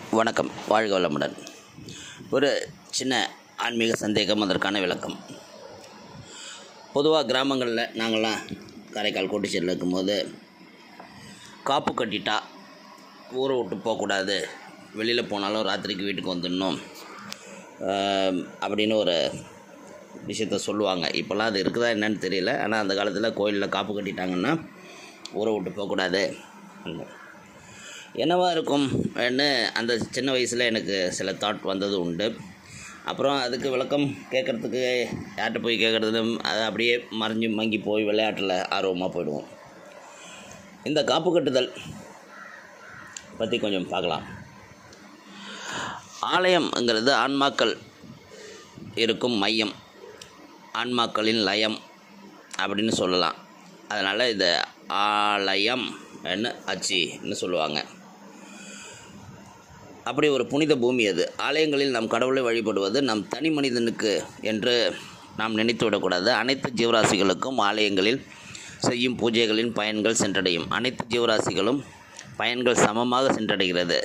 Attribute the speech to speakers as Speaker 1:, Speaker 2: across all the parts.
Speaker 1: வணக்கம் வாழ்க வளமுடன் ஒரு சின்ன ஆன்மீக சந்தேகம் அதற்கான விளக்கம் பொதுவாக கிராமங்களில் நாங்கள்லாம் காரைக்கால் கோட்டிச்சேரியில் இருக்கும்போது காப்பு கட்டிட்டா ஊரை விட்டு போகக்கூடாது வெளியில் போனாலும் ராத்திரிக்கு வீட்டுக்கு வந்துடணும் ஆம், அப்படின்னு ஒரு விஷயத்த சொல்லுவாங்க இப்போல்லாம் அது இருக்குதா என்னன்னு தெரியல ஆனால் அந்த காலத்தில் கோயிலில் காப்பு கட்டிட்டாங்கன்னா ஊரை விட்டு போகக்கூடாது என்னவா இருக்கும் ன்னு அந்த சின்ன வயசில் எனக்கு சில தாட் வந்தது உண்டு அப்புறம் அதுக்கு விளக்கம் கேட்குறதுக்கு யார்கிட்ட போய் கேட்குறது அது அப்படியே மறைஞ்சு மங்கி போய் விளையாட்டில் ஆர்வமாக போயிடுவோம் இந்த காப்பு கட்டுதல் பற்றி கொஞ்சம் பார்க்கலாம் ஆலயம்ங்கிறது ஆன்மாக்கள் இருக்கும் மையம் ஆன்மாக்களின் லயம் அப்படின்னு சொல்லலாம் அதனால் இது ஆலயம் என்ன அச்சின்னு சொல்லுவாங்க அப்படி ஒரு புனித பூமி அது ஆலயங்களில் நாம் கடவுளை வழிபடுவது நம் தனி மனிதனுக்கு என்று நாம் நினைத்து விடக்கூடாது அனைத்து ஜீவராசிகளுக்கும் ஆலயங்களில் செய்யும் பூஜைகளின் பயன்கள் சென்றடையும் அனைத்து ஜீவராசிகளும் பயன்கள் சமமாக சென்றடைகிறது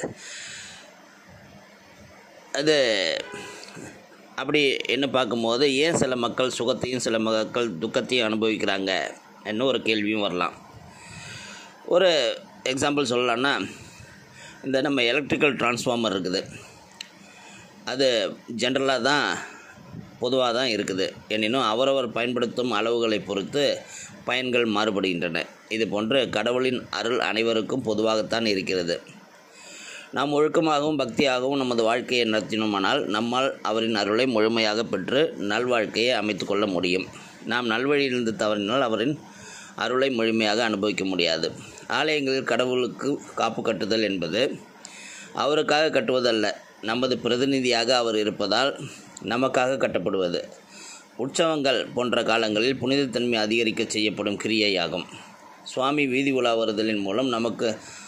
Speaker 1: அது அப்படி என்ன பார்க்கும்போது ஏன் சில மக்கள் சுகத்தையும் சில மக்கள் துக்கத்தையும் அனுபவிக்கிறாங்க என்ன ஒரு கேள்வியும் வரலாம் ஒரு எக்ஸாம்பிள் சொல்லலாம்னா இந்த நம்ம எலக்ட்ரிக்கல் டிரான்ஸ்ஃபார்மர் இருக்குது அது ஜென்ரலாக தான் பொதுவாக தான் இருக்குது எனினும் அவரவர் பயன்படுத்தும் அளவுகளை பொறுத்து பயன்கள் மாறுபடுகின்றன இது போன்று கடவுளின் அருள் அனைவருக்கும் பொதுவாகத்தான் இருக்கிறது நாம் ஒழுக்கமாகவும் பக்தியாகவும் நமது வாழ்க்கையை நடத்தினோமானால் நம்மால் அவரின் அருளை முழுமையாக பெற்று நல்வாழ்க்கையை அமைத்து கொள்ள முடியும் நாம் நல்வழியிலிருந்து தவறினால் அவரின் அருளை முழுமையாக அனுபவிக்க முடியாது ஆலயங்களில் கடவுளுக்கு காப்பு கட்டுதல் என்பது அவருக்காக கட்டுவதல்ல நமது பிரதிநிதியாக அவர் இருப்பதால் நமக்காக கட்டப்படுவது உற்சவங்கள் போன்ற காலங்களில் புனிதத்தன்மை அதிகரிக்க செய்யப்படும் கிரியையாகும் சுவாமி வீதி உலா வருதலின் மூலம் நமக்கு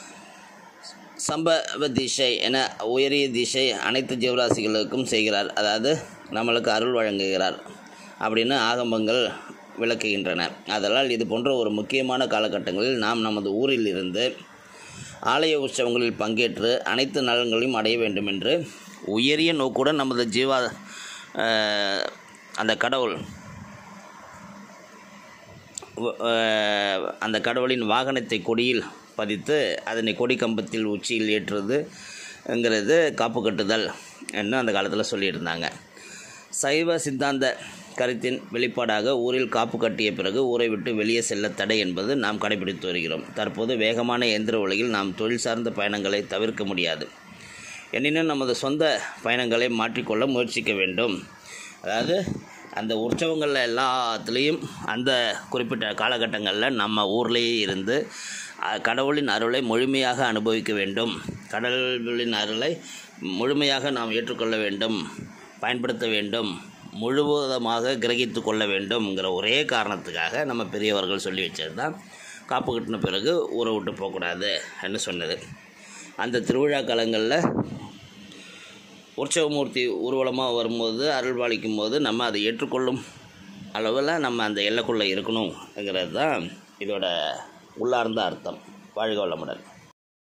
Speaker 1: சம்பவ திசை என உயரிய திசை அனைத்து ஜீவராசிகளுக்கும் செய்கிறார் அதாவது நம்மளுக்கு அருள் வழங்குகிறார் அப்படின்னு ஆகமங்கள் விளக்குகின்றன அதனால் இது போன்ற ஒரு முக்கியமான காலகட்டங்களில் நாம் நமது ஊரில் இருந்து ஆலய உற்சவங்களில் பங்கேற்று அனைத்து நலன்களையும் அடைய வேண்டும் என்று உயரிய நோக்குடன் நமது ஜீவா அஹ், அந்த கடவுள் வ- அஹ், அந்த கடவுளின் வாகனத்தை கொடியில் பதித்து அதனை கொடி கம்பத்தில் உச்சியில் ஏற்றுறதுங்கிறது காப்பு கட்டுதல் என்று அந்த காலத்தில் சொல்லியிருந்தாங்க சைவ சித்தாந்த கருத்தின் வெளிப்பாடாக ஊரில் காப்பு கட்டிய பிறகு ஊரை விட்டு வெளியே செல்ல தடை என்பது நாம் கடைபிடித்து வருகிறோம் தற்போது வேகமான இயந்திர உலகில் நாம் தொழில் சார்ந்த பயணங்களை தவிர்க்க முடியாது எனினும் நமது சொந்த பயணங்களை மாற்றிக்கொள்ள முயற்சிக்க வேண்டும் அதாவது அந்த உற்சவங்களில் எல்லாத்துலேயும் அந்த குறிப்பிட்ட காலகட்டங்களில் நம்ம ஊர்லேயே இருந்து அஹ், கடவுளின் அருளை முழுமையாக அனுபவிக்க வேண்டும் கடவுளின் அருளை முழுமையாக நாம் ஏற்றுக்கொள்ள வேண்டும் பயன்படுத்த வேண்டும் முழுவதுமாக கிரகித்து கொள்ள வேண்டும்ங்கிற ஒரே காரணத்துக்காக நம்ம பெரியவர்கள் சொல்லி வச்சது தான் காப்பு கட்டின பிறகு ஊரை விட்டு போகக்கூடாது என்று சொன்னது அந்த திருவிழா காலங்களில் உற்சவமூர்த்தி ஊர்வலமாக வரும்போது அருள்பாலிக்கும் போது நம்ம அதை ஏற்றுக்கொள்ளும் அளவில் நம்ம அந்த எல்லைக்குள்ளே இருக்கணுங்கிறது தான் இதோட உள்ளார்ந்த அர்த்தம் வாழ்க வளமுடன்